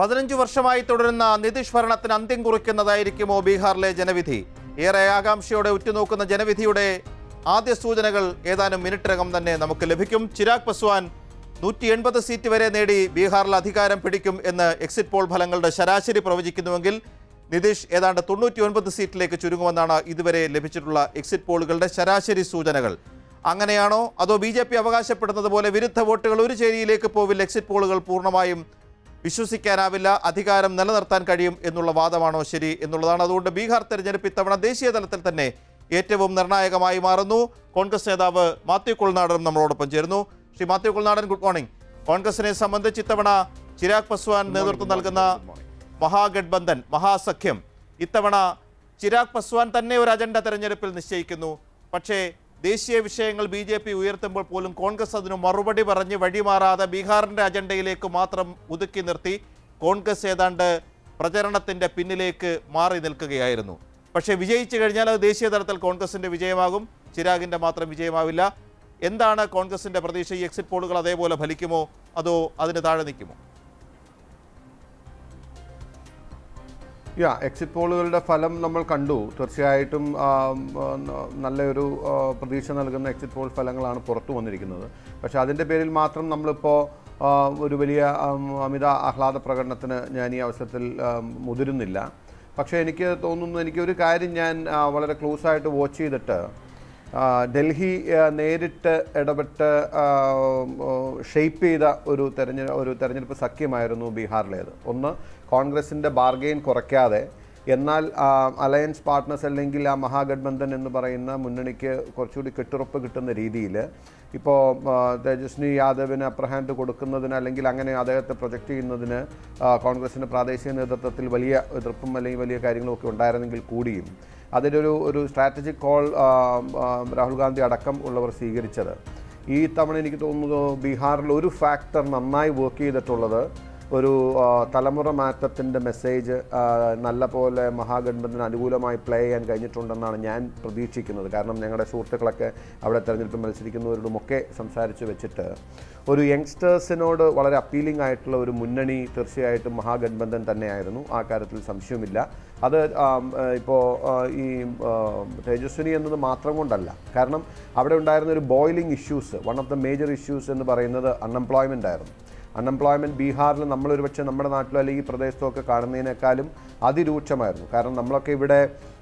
പതിനഞ്ചു വർഷമായി തുടരുന്ന നിതീഷ് ഭരണത്തിന് അന്ത്യം കുറിക്കുന്നതായിരിക്കുമോ ബീഹാറിലെ ജനവിധി ഏറെ ആകാംക്ഷയോടെ ഉറ്റുനോക്കുന്ന ജനവിധിയുടെ ആദ്യ സൂചനകൾ ഏതാനും മിനിറ്റിനകം തന്നെ നമുക്ക് ലഭിക്കും ചിരാഗ് പസ്വാൻ നൂറ്റി എൺപത് സീറ്റ് വരെ നേടി ബീഹാറിൽ അധികാരം പിടിക്കും എന്ന് എക്സിറ്റ് പോൾ ഫലങ്ങളുടെ ശരാശരി പ്രവചിക്കുന്നുവെങ്കിൽ നിതീഷ് ഏതാണ്ട് തൊണ്ണൂറ്റി ഒൻപത് സീറ്റിലേക്ക് ചുരുങ്ങുമെന്നാണ് ഇതുവരെ ലഭിച്ചിട്ടുള്ള എക്സിറ്റ് പോളുകളുടെ ശരാശരി സൂചനകൾ അങ്ങനെയാണോ അതോ ബി ജെ പി അവകാശപ്പെടുന്നത് പോലെ വിരുദ്ധ വോട്ടുകൾ ഒരു ചേരിയിലേക്ക് പോവില്ല എക്സിറ്റ് പോളുകൾ പൂർണ്ണമായും വിശ്വസിക്കാനാവില്ല അധികാരം നിലനിർത്താൻ കഴിയും എന്നുള്ള വാദമാണോ ശരി എന്നുള്ളതാണ് അതുകൊണ്ട് ബീഹാർ തെരഞ്ഞെടുപ്പ് ഇത്തവണ ദേശീയ തലത്തിൽ തന്നെ ഏറ്റവും നിർണായകമായി മാറുന്നു കോൺഗ്രസ് നേതാവ് മാത്യു കുൾനാടനും നമ്മളോടൊപ്പം ചേരുന്നു ശ്രീ മാത്യു കുൾനാടൻ ഗുഡ് മോർണിംഗ് കോൺഗ്രസിനെ സംബന്ധിച്ച് ഇത്തവണ ചിരാഗ് പസ്വാൻ നേതൃത്വം നൽകുന്ന മഹാഗഡ്ബന്ധൻ മഹാസഖ്യം ഇത്തവണ ചിരാഗ് പസ്വാൻ തന്നെ ഒരു അജണ്ട തെരഞ്ഞെടുപ്പിൽ നിശ്ചയിക്കുന്നു പക്ഷേ ദേശീയ വിഷയങ്ങൾ ബി ജെ പി ഉയർത്തുമ്പോൾ പോലും കോൺഗ്രസ് അതിന് മറുപടി പറഞ്ഞ് വഴിമാറാതെ ബീഹാറിന്റെ അജണ്ടയിലേക്ക് മാത്രം ഒതുക്കി നിർത്തി കോൺഗ്രസ് ഏതാണ്ട് പ്രചരണത്തിന്റെ പിന്നിലേക്ക് മാറി നിൽക്കുകയായിരുന്നു പക്ഷേ വിജയിച്ചു കഴിഞ്ഞാൽ അത് ദേശീയ തലത്തിൽ കോൺഗ്രസിന്റെ വിജയമാകും ചിരാഗിന്റെ മാത്രം വിജയമാവില്ല എന്താണ് കോൺഗ്രസിന്റെ പ്രതീക്ഷ ഈ എക്സിറ്റ് പോളുകൾ അതേപോലെ ഫലിക്കുമോ അതോ അതിന് താഴെ നിൽക്കുമോ യാ എക്സിറ്റ് പോളുകളുടെ ഫലം നമ്മൾ കണ്ടു തീർച്ചയായിട്ടും ആ, ആ, ന- നല്ലൊരു ആ, പ്രതീക്ഷ നൽകുന്ന എക്സിറ്റ് പോൾ ഫലങ്ങളാണ് പുറത്തു വന്നിരിക്കുന്നത് പക്ഷേ അതിൻ്റെ പേരിൽ മാത്രം നമ്മളിപ്പോൾ ആ, ഒരു വലിയ ആം, അമിത ആഹ്ലാദ പ്രകടനത്തിന് ഞാൻ ഈ അവസരത്തിൽ ആ, മുതിരുന്നില്ല പക്ഷേ എനിക്ക് തോന്നുന്നു എനിക്ക് ഒരു കാര്യം ഞാൻ ആ, വളരെ ക്ലോസ് ആയിട്ട് വാച്ച് ചെയ്തിട്ട് ആ, ഡൽഹി ആ, നേരിട്ട് ഇടപെട്ട് ഷെയ്പ്പ് ചെയ്ത ഒരു തെരഞ്ഞെ ഒരു തെരഞ്ഞെടുപ്പ് സഖ്യമായിരുന്നു ബീഹാറിലേത് ഒന്ന് കോൺഗ്രസിൻ്റെ ബാർഗെയിൻ കുറയ്ക്കാതെ എന്നാൽ ആ, അലയൻസ് പാർട്ട്നേഴ്സ് അല്ലെങ്കിൽ ആ മഹാഗഡ്ബന്ധൻ എന്ന് പറയുന്ന മുന്നണിക്ക് കുറച്ചുകൂടി കെട്ടുറപ്പ് കിട്ടുന്ന രീതിയിൽ ഇപ്പോൾ തേജസ്വി യാദവിന് അപ്പർ ഹാൻഡ് കൊടുക്കുന്നതിന് അല്ലെങ്കിൽ അങ്ങനെ അദ്ദേഹത്തെ പ്രൊജക്റ്റ് ചെയ്യുന്നതിന് ആ, കോൺഗ്രസിൻ്റെ പ്രാദേശിക നേതൃത്വത്തിൽ വലിയ എതിർപ്പും അല്ലെങ്കിൽ വലിയ കാര്യങ്ങളും ഒക്കെ ഉണ്ടായിരുന്നെങ്കിൽ കൂടിയും അതിലൊരു ഒരു സ്ട്രാറ്റജിക് കോൾ രാഹുൽ ഗാന്ധി അടക്കം ഉള്ളവർ സ്വീകരിച്ചത് ഈ തവണ എനിക്ക് തോന്നുന്നു ബീഹാറിൽ ഒരു ഫാക്ടർ നന്നായി വർക്ക് ചെയ്തിട്ടുള്ളത് ഒരു ആ, തലമുറ മാറ്റത്തിൻ്റെ മെസ്സേജ് നല്ല പോലെ മഹാഗഡ്ബന്ധന് അനുകൂലമായി പ്ലേ ചെയ്യാൻ കഴിഞ്ഞിട്ടുണ്ടെന്നാണ് ഞാൻ പ്രതീക്ഷിക്കുന്നത് കാരണം ഞങ്ങളുടെ സുഹൃത്തുക്കളൊക്കെ അവിടെ തെരഞ്ഞെടുപ്പിൽ മത്സരിക്കുന്നവരോടുമൊക്കെ സംസാരിച്ച് വെച്ചിട്ട് ഒരു യങ്സ്റ്റേഴ്സിനോട് വളരെ അപ്പീലിംഗ് ആയിട്ടുള്ള ഒരു മുന്നണി തീർച്ചയായിട്ടും മഹാഗഡ്ബന്ധൻ തന്നെയായിരുന്നു ആ കാര്യത്തിൽ സംശയമില്ല അത് ഇപ്പോൾ ഈ ആ, തേജസ്വിനി എന്നത് മാത്രം കൊണ്ടല്ല കാരണം അവിടെ ഉണ്ടായിരുന്ന ഒരു boiling issues one of the major issues എന്ന് പറയുന്നത് അൺഎംപ്ലോയ്മെൻ്റ് ആയിരുന്നു അൺഎംപ്ലോയ്മെൻറ്റ് ബീഹാറിൽ നമ്മൾ ഒരുപക്ഷെ നമ്മുടെ നാട്ടിലോ അല്ലെങ്കിൽ ഈ പ്രദേശത്തോ ഒക്കെ കാണുന്നതിനേക്കാളും അതിരൂക്ഷമായിരുന്നു കാരണം നമ്മളൊക്കെ ഇവിടെ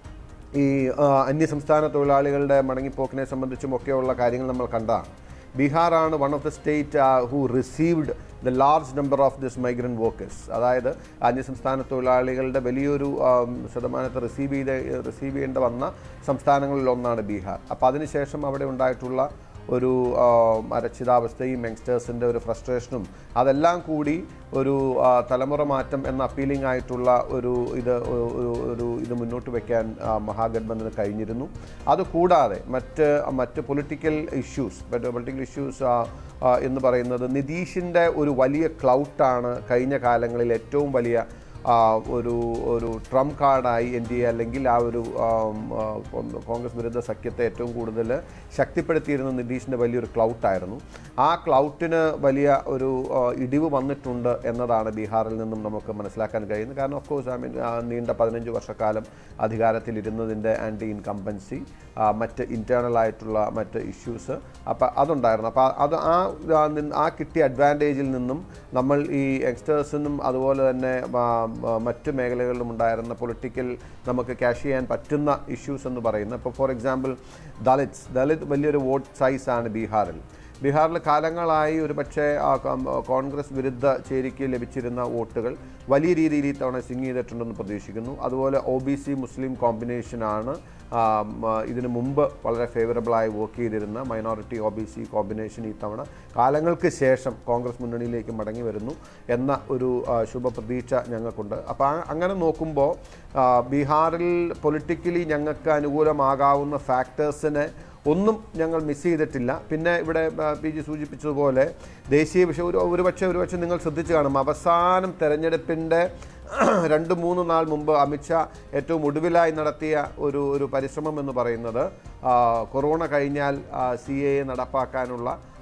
ഈ ആ, അന്യസംസ്ഥാന തൊഴിലാളികളുടെ മടങ്ങിപ്പോക്കിനെ സംബന്ധിച്ചും ഒക്കെയുള്ള കാര്യങ്ങൾ നമ്മൾ കണ്ടതാണ് ബീഹാറാണ് one of the state who received the large number of this migrant workers അതായത് അന്യസംസ്ഥാന തൊഴിലാളികളുടെ വലിയൊരു ആം, ശതമാനത്തെ റിസീവ് ചെയ്ത് റിസീവ് ചെയ്യേണ്ട വന്ന സംസ്ഥാനങ്ങളിൽ ഒന്നാണ് ബീഹാർ അപ്പോൾ അതിനുശേഷം അവിടെ ഉണ്ടായിട്ടുള്ള ഒരു ആ, അരക്ഷിതാവസ്ഥയും യങ്സ്റ്റേഴ്സിൻ്റെ ഒരു ഫ്രസ്ട്രേഷനും അതെല്ലാം കൂടി ഒരു ആ, തലമുറ മാറ്റം എന്ന അപ്പീലിംഗ് ആയിട്ടുള്ള ഒരു ഇത് ഒരു- ഒരു ഒരു ഇത് മുന്നോട്ട് വയ്ക്കാൻ ആ, മഹാഗഡ്ബന്ധന് കഴിഞ്ഞിരുന്നു അതുകൂടാതെ മറ്റ് മറ്റ് പൊളിറ്റിക്കൽ ഇഷ്യൂസ് പൊളിറ്റിക്കൽ ഇഷ്യൂസ് എന്ന് പറയുന്നത് നിതീഷിൻ്റെ ഒരു വലിയ ക്ലൗട്ടാണ് കഴിഞ്ഞ കാലങ്ങളിൽ ഏറ്റവും വലിയ ആ, ഒരു ഒരു ട്രംപ് കാർഡായി എൻ ഡി എ അല്ലെങ്കിൽ ആ ഒരു ആം, ആ, കോൺഗ്രസ് വിരുദ്ധ സഖ്യത്തെ ഏറ്റവും കൂടുതൽ ശക്തിപ്പെടുത്തിയിരുന്ന നിതീഷിൻ്റെ വലിയൊരു ക്ലൗട്ടായിരുന്നു ആ ക്ലൗട്ടിന് വലിയ ഒരു ആ, ഇടിവ് വന്നിട്ടുണ്ട് എന്നതാണ് ബീഹാറിൽ നിന്നും നമുക്ക് മനസ്സിലാക്കാൻ കഴിയുന്നത് കാരണം ഓഫ് കോഴ്സ് ഐ മീൻ നീണ്ട പതിനഞ്ച് വർഷക്കാലം അധികാരത്തിലിരുന്നതിൻ്റെ ആൻറ്റി ഇൻകംപൻസി മറ്റ് ഇൻറ്റേർണൽ ആയിട്ടുള്ള മറ്റ് ഇഷ്യൂസ് അപ്പോൾ അതുണ്ടായിരുന്നു അപ്പോൾ അത് ആ ആ നിന്ന് ആ കിട്ടിയ അഡ്വാൻറ്റേജിൽ നിന്നും നമ്മൾ ഈ യങ്സ്റ്റേഴ്സിനും അതുപോലെ തന്നെ ആ, ആ, മറ്റ് മേഖലകളിലും ഉണ്ടായിരുന്ന പൊളിറ്റിക്കൽ നമുക്ക് ക്യാഷ് ചെയ്യാൻ പറ്റുന്ന ഇഷ്യൂസ് എന്ന് പറയുന്നത് ഇപ്പോൾ ഫോർ എക്സാമ്പിൾ ദളിത്സ് ദളിത് വലിയൊരു വോട്ട് സൈസാണ് ബീഹാറിൽ ബീഹാറിൽ കാലങ്ങളായി ഒരു പക്ഷേ ആ കം- കോൺഗ്രസ് വിരുദ്ധ ചേരിക്ക് ലഭിച്ചിരുന്ന വോട്ടുകൾ വലിയ രീതിയിൽ ഈ തവണ സ്വിങ് ചെയ്തിട്ടുണ്ടെന്ന് പ്രതീക്ഷിക്കുന്നു അതുപോലെ ഒ ബി സി മുസ്ലിം കോമ്പിനേഷനാണ് ആം, ആ, ഇതിനു മുമ്പ് വളരെ ഫേവറബിളായി വർക്ക് ചെയ്തിരുന്ന minority O B C combination ഈ തവണ കാലങ്ങൾക്ക് ശേഷം കോൺഗ്രസ് മുന്നണിയിലേക്ക് മടങ്ങി വരുന്നു എന്ന ഒരു ആ, ശുഭപ്രതീക്ഷ ഞങ്ങൾക്കുണ്ട് അപ്പോൾ ആ- അങ്ങനെ നോക്കുമ്പോൾ ആ, ബീഹാറിൽ പൊളിറ്റിക്കലി ഞങ്ങൾക്ക് അനുകൂലമാകാവുന്ന ഫാക്ടേഴ്സിനെ ഒന്നും ഞങ്ങൾ മിസ് ചെയ്തിട്ടില്ല പിന്നെ ഇവിടെ ആ, പി ജി സൂചിപ്പിച്ചതുപോലെ ദേശീയ വിഷയം ഒരു ഒരുപക്ഷെ ഒരുപക്ഷെ നിങ്ങൾ ശ്രദ്ധിച്ചു കാണും അവസാനം തെരഞ്ഞെടുപ്പിൻ്റെ രണ്ട് മൂന്ന് നാൾ മുമ്പ് അമിത്ഷാ ഏറ്റവും ഒടുവിലായി നടത്തിയ ഒരു ഒരു പരിശ്രമം എന്ന് പറയുന്നത് ആ, കൊറോണ കഴിഞ്ഞാൽ സി എ നടപ്പാക്കാനുള്ള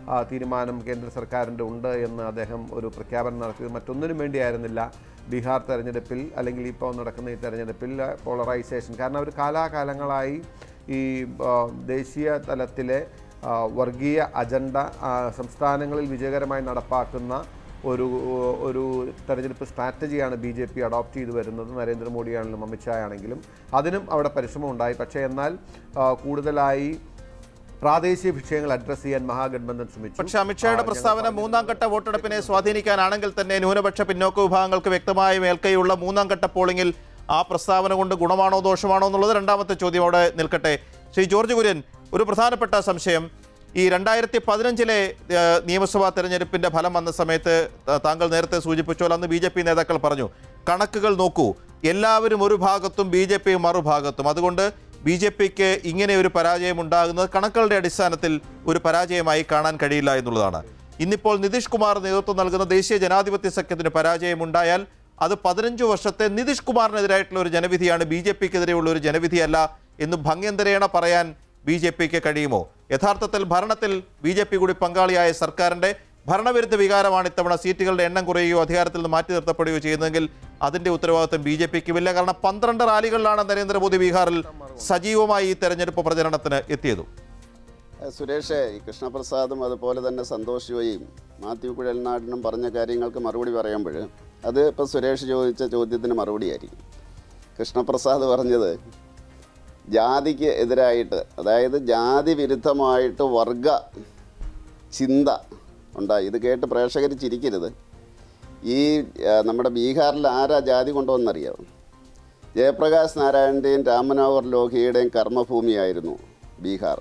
ആ, തീരുമാനം കേന്ദ്ര സർക്കാരിൻ്റെ ഉണ്ട് എന്ന് അദ്ദേഹം ഒരു പ്രഖ്യാപനം നടത്തിയത് മറ്റൊന്നിനും വേണ്ടിയായിരുന്നില്ല ബീഹാർ തെരഞ്ഞെടുപ്പിൽ അല്ലെങ്കിൽ ഇപ്പോൾ നടക്കുന്ന ഈ തെരഞ്ഞെടുപ്പിൽ പോളറൈസേഷൻ കാരണം അവർ കാലാകാലങ്ങളായി ഈ ആ, ദേശീയ തലത്തിലെ ആ, വർഗീയ അജണ്ട ആ, സംസ്ഥാനങ്ങളിൽ വിജയകരമായി നടപ്പാക്കുന്ന ഒരു ഒരു തെരഞ്ഞെടുപ്പ് സ്ട്രാറ്റജിയാണ് ബി ജെ പി അഡോപ്റ്റ് ചെയ്തു വരുന്നത് നരേന്ദ്രമോദിയാണെങ്കിലും അമിത്ഷാ ആണെങ്കിലും അതിനും അവിടെ പരിശ്രമം ഉണ്ടായി പക്ഷേ എന്നാൽ ആ, കൂടുതലായി പ്രാദേശിക വിഷയങ്ങൾ അഡ്രസ്സ് ചെയ്യാൻ മഹാഗഡ്ബന്ധൻ ശ്രമിച്ചു പക്ഷേ അമിത്ഷായുടെ പ്രസ്താവന മൂന്നാം ഘട്ട വോട്ടെടുപ്പിനെ സ്വാധീനിക്കാനാണെങ്കിൽ തന്നെ ന്യൂനപക്ഷ പിന്നോക്ക വിഭാഗങ്ങൾക്ക് വ്യക്തമായ മേൽക്കൈയുള്ള മൂന്നാം ഘട്ട പോളിംഗിൽ ആ പ്രസ്താവന കൊണ്ട് ഗുണമാണോ ദോഷമാണോ എന്നുള്ളത് രണ്ടാമത്തെ ചോദ്യം അവിടെ നിൽക്കട്ടെ ശ്രീ ജോർജ് കുര്യൻ ഒരു പ്രധാനപ്പെട്ട സംശയം ഈ രണ്ടായിരത്തി പതിനഞ്ചിലെ നിയമസഭാ തെരഞ്ഞെടുപ്പിന്റെ ഫലം വന്ന സമയത്ത് ത- താങ്കൾ നേരത്തെ സൂചിപ്പിച്ചോൽ അന്ന് ബി ജെ പി നേതാക്കൾ പറഞ്ഞു കണക്കുകൾ നോക്കൂ എല്ലാവരും ഒരു ഭാഗത്തും ബി ജെ പി മറുഭാഗത്തും അതുകൊണ്ട് ബി ജെ പിക്ക് ഇങ്ങനെ ഒരു പരാജയം ഉണ്ടാകുന്നത് കണക്കുകളുടെ അടിസ്ഥാനത്തിൽ ഒരു പരാജയമായി കാണാൻ കഴിയില്ല എന്നുള്ളതാണ് ഇന്നിപ്പോൾ നിതീഷ് കുമാർ നേതൃത്വം നൽകുന്ന ദേശീയ ജനാധിപത്യ സഖ്യത്തിന് പരാജയമുണ്ടായാൽ അത് പതിനഞ്ച് വർഷത്തെ നിതീഷ് കുമാറിനെതിരായിട്ടുള്ള ഒരു ജനവിധിയാണ് ബി ജെ പിക്കെതിരെയുള്ള ഒരു ജനവിധിയല്ല എന്ന് ഭംഗ്യന്തരേണ പറയാൻ ബി ജെ പിക്ക് കഴിയുമോ യഥാർത്ഥത്തിൽ ഭരണത്തിൽ ബി ജെ പി കൂടി പങ്കാളിയായ സർക്കാരിന്റെ ഭരണവിരുദ്ധ വികാരമാണ് ഇത്തവണ സീറ്റുകളുടെ എണ്ണം കുറയുകയോ അധികാരത്തിൽ നിന്ന് മാറ്റി നിർത്തപ്പെടുകയോ ചെയ്യുന്നതെങ്കിൽ അതിന്റെ ഉത്തരവാദിത്വം ബി ജെ പിക്കുമില്ല കാരണം പന്ത്രണ്ട് റാലികളിലാണ് നരേന്ദ്രമോദി ബീഹാറിൽ സജീവമായി ഈ തെരഞ്ഞെടുപ്പ് പ്രചരണത്തിന് എത്തിയത് ഏഹ് സുരേഷ് ഈ കൃഷ്ണപ്രസാദും അതുപോലെ തന്നെ സന്തോഷ് ജോയിയും മാത്യു കുഴൽനാടിനും പറഞ്ഞ കാര്യങ്ങൾക്ക് മറുപടി പറയുമ്പോൾ അത് ഇപ്പോൾ സുരേഷ് ചോദിച്ച ചോദ്യത്തിന് മറുപടിയായിരിക്കും കൃഷ്ണപ്രസാദ് പറഞ്ഞത് ജാതിക്ക് എതിരായിട്ട് അതായത് ജാതി വിരുദ്ധമായിട്ട് വർഗ ചിന്ത ഉണ്ടായി ഇത് കേട്ട് പ്രേക്ഷകർ ചിരിക്കരുത് ഈ ആ, നമ്മുടെ ബീഹാറിൽ ആരാ ജാതി കൊണ്ടുവന്നറിയാം ജയപ്രകാശ് നാരായണൻ്റെയും രാമനോഹർ ലോഹിയുടെയും കർമ്മഭൂമിയായിരുന്നു ബീഹാർ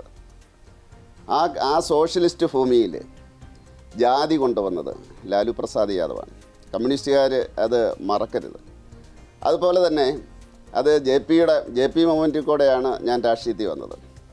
ആ ആ സോഷ്യലിസ്റ്റ് ഭൂമിയിൽ ജാതി കൊണ്ടുവന്നത് ലാലു പ്രസാദ് യാദവാണ് കമ്മ്യൂണിസ്റ്റുകാർ അത് മറക്കരുത് അതുപോലെ തന്നെ അത് ജെ പിയുടെ ജെ പി മൊമെൻറ്റിൽ കൂടെയാണ് ഞാൻ രാഷ്ട്രീയത്തിൽ വന്നത്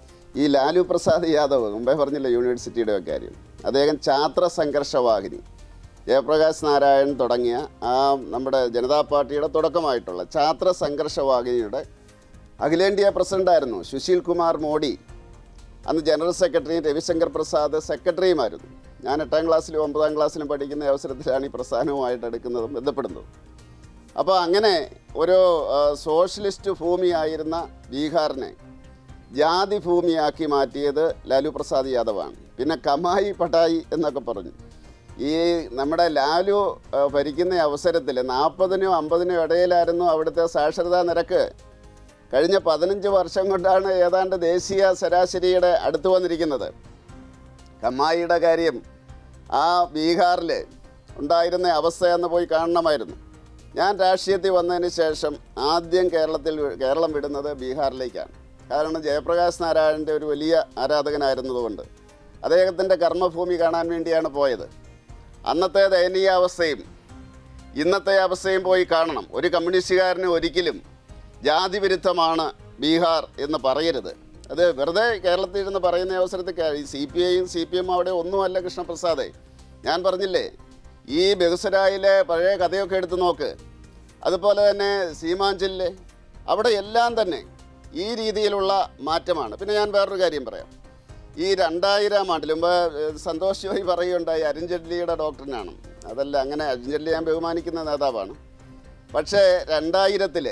ഈ ലാലു പ്രസാദ് യാദവ് മുമ്പേ പറഞ്ഞില്ല യൂണിവേഴ്സിറ്റിയുടെ കാര്യം അദ്ദേഹം ഛാത്ര സംഘർഷവാഹിനി ജയപ്രകാശ് നാരായൺ തുടങ്ങിയ ആ നമ്മുടെ ജനതാ പാർട്ടിയുടെ തുടക്കമായിട്ടുള്ള ഛാത്ര സംഘർഷവാഹിനിയുടെ അഖിലേന്ത്യാ പ്രസിഡന്റായിരുന്നു സുശീൽ കുമാർ മോഡി അന്ന് ജനറൽ സെക്രട്ടറിയും രവിശങ്കർ പ്രസാദ് സെക്രട്ടറിയുമായിരുന്നു ഞാൻ എട്ടാം ക്ലാസ്സിലും ഒമ്പതാം ക്ലാസ്സിലും പഠിക്കുന്ന അവസരത്തിലാണ് ഈ പ്രസ്ഥാനവുമായിട്ട് എടുക്കുന്നതും ബന്ധപ്പെടുന്നതും അപ്പോൾ അങ്ങനെ ഒരു ആ, സോഷ്യലിസ്റ്റ് ഭൂമിയായിരുന്ന ബീഹാറിനെ ജാതി ഭൂമിയാക്കി മാറ്റിയത് ലാലു പ്രസാദ് യാദവാണ് പിന്നെ കമായി പട്ടായി എന്നൊക്കെ പറഞ്ഞു ഈ നമ്മുടെ ലാലു ആ, ഭരിക്കുന്ന അവസരത്തിൽ നാൽപ്പതിനും അമ്പതിനും ഇടയിലായിരുന്നു അവിടുത്തെ സാക്ഷരതാ നിരക്ക് കഴിഞ്ഞ പതിനഞ്ച് വർഷം കൊണ്ടാണ് ഏതാണ്ട് ദേശീയ ശരാശരിയുടെ അടുത്ത് വന്നിരിക്കുന്നത് കമ്മായിയുടെ കാര്യം ആ ബീഹാറിൽ ഉണ്ടായിരുന്ന അവസ്ഥയെന്ന് പോയി കാണണമായിരുന്നു ഞാൻ രാഷ്ട്രീയത്തിൽ വന്നതിന് ശേഷം ആദ്യം കേരളത്തിൽ വി- കേരളം വിടുന്നത് ബീഹാറിലേക്കാണ് കാരണം ജയപ്രകാശ് നാരായണൻ്റെ ഒരു വലിയ ആരാധകനായിരുന്നതുകൊണ്ട് അദ്ദേഹത്തിൻ്റെ കർമ്മഭൂമി കാണാൻ വേണ്ടിയാണ് പോയത് അന്നത്തെ ദയനീയാവസ്ഥയും ഇന്നത്തെ അവസ്ഥയും പോയി കാണണം ഒരു കമ്മ്യൂണിസ്റ്റുകാരന് ഒരിക്കലും ജാതി വിരുദ്ധമാണ് ബീഹാർ എന്ന് പറയരുത് അത് വെറുതെ കേരളത്തിൽ ഇരുന്ന് പറയുന്ന അവസരത്തിൽ സി പി ഐയും സി പി എമ്മും അവിടെ ഒന്നുമല്ല കൃഷ്ണപ്രസാദേ ഞാൻ പറഞ്ഞില്ലേ ഈ ബെഗുസരായിലെ പഴയ കഥയൊക്കെ എടുത്ത് നോക്ക് അതുപോലെ തന്നെ സീമാഞ്ചലിലെ അവിടെ എല്ലാം തന്നെ ഈ രീതിയിലുള്ള മാറ്റമാണ് പിന്നെ ഞാൻ വേറൊരു കാര്യം പറയാം ഈ രണ്ടായിരം ആണ്ടിൽ മുമ്പ് ഏഹ്, സന്തോഷ് ജോയി പറയുകയുണ്ടായി അരുൺ ജെയ്റ്റ്ലിയുടെ ഡോക്ടറിനാണ് അതല്ല അങ്ങനെ അരുൺ ജെയ്റ്റ്ലി ഞാൻ ബഹുമാനിക്കുന്ന നേതാവാണ് പക്ഷേ രണ്ടായിരത്തിൽ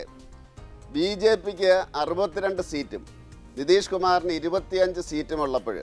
ബി ജെ പിക്ക് അറുപത്തിരണ്ട് സീറ്റും നിതീഷ് കുമാറിന് ഇരുപത്തിയഞ്ച് സീറ്റും ഉള്ളപ്പോൾ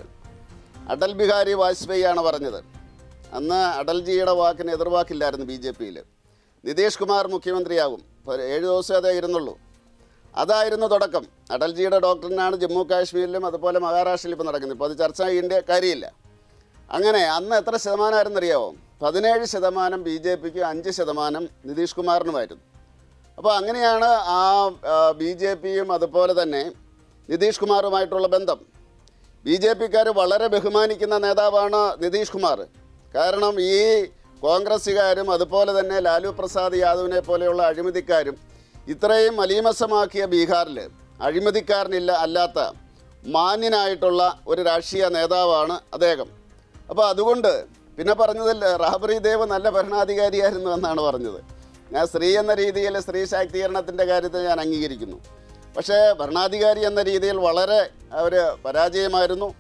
അടൽ ബിഹാരി വാജ്പേയിയാണ് പറഞ്ഞത് അന്ന് അടൽജിയുടെ വാക്കിന് എതിർവാക്കില്ലായിരുന്നു ബി ജെ പിയിൽ നിതീഷ് കുമാർ മുഖ്യമന്ത്രിയാകും ഒരു ഏഴ് ദിവസമേ അതേ ഇരുന്നുള്ളൂ അതായിരുന്നു തുടക്കം അടൽജിയുടെ ഡോക്ടറിനാണ് ജമ്മു കാശ്മീരിലും അതുപോലെ മഹാരാഷ്ട്രയിലും ഇപ്പോൾ നടക്കുന്നത് ഇപ്പോൾ അത് ചർച്ച ചെയ്യേണ്ട കാര്യമില്ല അങ്ങനെ അന്ന് എത്ര ശതമാനമായിരുന്നു അറിയാമോ പതിനേഴ് ശതമാനം ബി ജെ പിക്ക് അഞ്ച് ശതമാനം നിതീഷ് കുമാറിനുമായിരുന്നു അപ്പോൾ അങ്ങനെയാണ് ആ ബി ജെ പിയും അതുപോലെ തന്നെ നിതീഷ് കുമാറുമായിട്ടുള്ള ബന്ധം ബി ജെ പിക്കാർ വളരെ ബഹുമാനിക്കുന്ന നേതാവാണ് നിതീഷ് കുമാർ കാരണം ഈ കോൺഗ്രസ്സുകാരും അതുപോലെ തന്നെ ലാലു പ്രസാദ് യാദവിനെ പോലെയുള്ള അഴിമതിക്കാരും ഇത്രയും മലീമസമാക്കിയ ബീഹാറിൽ അഴിമതിക്കാരനില്ല അല്ലാത്ത മാന്യനായിട്ടുള്ള ഒരു രാഷ്ട്രീയ നേതാവാണ് അദ്ദേഹം അപ്പോൾ അതുകൊണ്ട് പിന്നെ പറഞ്ഞതിൽ റാബറി ദേവ് നല്ല ഭരണാധികാരിയായിരുന്നു എന്നാണ് പറഞ്ഞത് ഞാൻ സ്ത്രീ എന്ന രീതിയിൽ സ്ത്രീ ശാക്തീകരണത്തിൻ്റെ കാര്യത്തിൽ ഞാൻ അംഗീകരിക്കുന്നു പക്ഷേ ഭരണാധികാരി എന്ന രീതിയിൽ വളരെ അവർ പരാജയമായിരുന്നു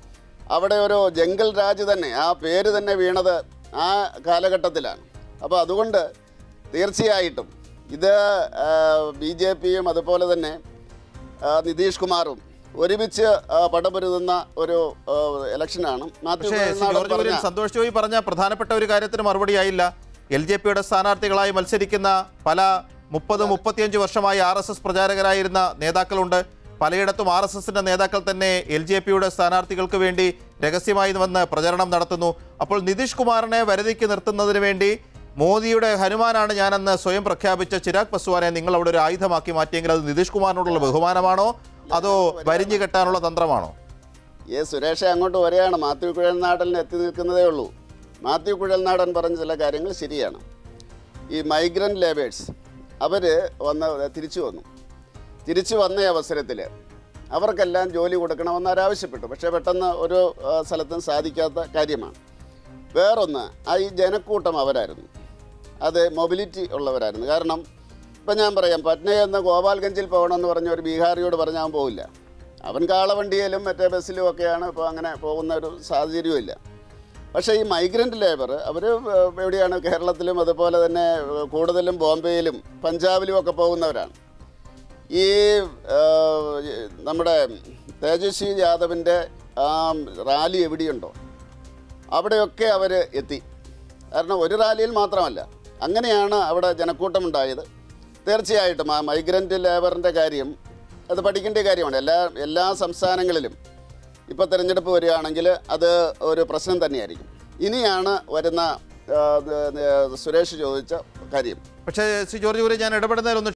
അവിടെ ഒരു ജംഗൽ രാജ് തന്നെ ആ പേര് തന്നെ വീണത് ആ കാലഘട്ടത്തിലാണ് അപ്പോൾ അതുകൊണ്ട് തീർച്ചയായിട്ടും ഇത് ബി ജെ പിയും അതുപോലെ തന്നെ ആ, നിതീഷ് കുമാറും ഒരുമിച്ച് ആ, പടപൊരുതുന്ന ഒരു ആ, ഇലക്ഷനാണ് മാത്യു പക്ഷേ ശ്രീ കുഴൽനാടൻ ജോർജ് കുര്യൻ പറഞ്ഞ സന്തോഷ് ജോയി പറഞ്ഞ പ്രധാനപ്പെട്ട ഒരു കാര്യത്തിന് മറുപടിയായില്ല എൽ ജെ പിയുടെ സ്ഥാനാർത്ഥികളായി മത്സരിക്കുന്ന പല മുപ്പത് മുപ്പത്തിയഞ്ച് വർഷമായി ആർ എസ് എസ് പ്രചാരകരായിരുന്ന നേതാക്കളുണ്ട് പലയിടത്തും ആർ എസ് എസിന്റെ നേതാക്കൾ തന്നെ എൽ ജെ പിയുടെ സ്ഥാനാർത്ഥികൾക്ക് വേണ്ടി രഹസ്യമായി വന്ന് പ്രചരണം നടത്തുന്നു അപ്പോൾ നിതീഷ് കുമാറിനെ വരുതിക്ക് നിർത്തുന്നതിന് വേണ്ടി മോദിയുടെ ഹനുമാനാണ് ഞാനെന്ന് സ്വയം പ്രഖ്യാപിച്ച ചിരാഗ് പസ്വാനെ നിങ്ങൾ അവിടെ ഒരു ആയുധമാക്കി മാറ്റിയെങ്കിൽ അത് നിതീഷ് കുമാറിനോടുള്ള ബഹുമാനമാണോ അതോ വരിഞ്ഞു കെട്ടാനുള്ള തന്ത്രമാണോ ഏ സുരേഷ് അങ്ങോട്ട് വരികയാണ് മാത്യു കുഴൽനാടനിൽ എത്തി നിൽക്കുന്നതേ ഉള്ളൂ മാത്യു കുഴൽനാടൻ പറഞ്ഞ ചില കാര്യങ്ങൾ ശരിയാണ് ഈ മൈഗ്രൻ്റ് ലേബേഴ്സ് അവർ വന്ന് തിരിച്ചു വന്നു തിരിച്ചു വന്ന അവസരത്തിൽ അവർക്കെല്ലാം ജോലി കൊടുക്കണമെന്ന് അവരാവശ്യപ്പെട്ടു പക്ഷേ പെട്ടെന്ന് ഒരു ആ, സ്ഥലത്തും സാധിക്കാത്ത കാര്യമാണ് വേറൊന്ന് ആ ഈ ജനക്കൂട്ടം അവരായിരുന്നു അത് മൊബിലിറ്റി ഉള്ളവരായിരുന്നു കാരണം ഇപ്പം ഞാൻ പറയാം പട്നയിൽ നിന്ന് ഗോപാൽഗഞ്ചിൽ പോകണമെന്ന് പറഞ്ഞ ഒരു ബീഹാറിയോട് പറഞ്ഞാൽ അവൻ പോകില്ല അവൻ കാളവണ്ടിയിലും മറ്റേ ബസ്സിലും ഒക്കെയാണ് ഇപ്പോൾ അങ്ങനെ പോകുന്ന ഒരു സാഹചര്യവും പക്ഷേ ഈ മൈഗ്രൻ്റ് ലേബർ അവർ എവിടെയാണ് കേരളത്തിലും അതുപോലെ തന്നെ ഏഹ്, കൂടുതലും ബോംബെയിലും പഞ്ചാബിലും ഒക്കെ പോകുന്നവരാണ് ഈ ഏഹ്, നമ്മുടെ തേജസ്വി യാദവിൻ്റെ ആ റാലി എവിടെയുണ്ടോ അവിടെയൊക്കെ അവർ എത്തി കാരണം ഒരു റാലിയിൽ മാത്രമല്ല അങ്ങനെയാണ് അവിടെ ജനക്കൂട്ടമുണ്ടായത് തീർച്ചയായിട്ടും ആ മൈഗ്രൻ്റ് ലേബറിൻ്റെ കാര്യം അത് പഠിക്കേണ്ട കാര്യമാണ് എല്ലാ എല്ലാ സംസ്ഥാനങ്ങളിലും ഇപ്പോൾ തിരഞ്ഞെടുപ്പ് വരികയാണെങ്കിൽ അത് ഒരു പ്രശ്നം തന്നെയായിരിക്കും ഇനിയാണ് വരുന്ന ആ, ഇത്, ഇത്, സുരേഷ് ചോദിച്ച കാര്യം പക്ഷേ ശ്രീ ജോർജ് കുര്യൻ ഞാൻ ഇടപെടുന്നതിലൊന്ന്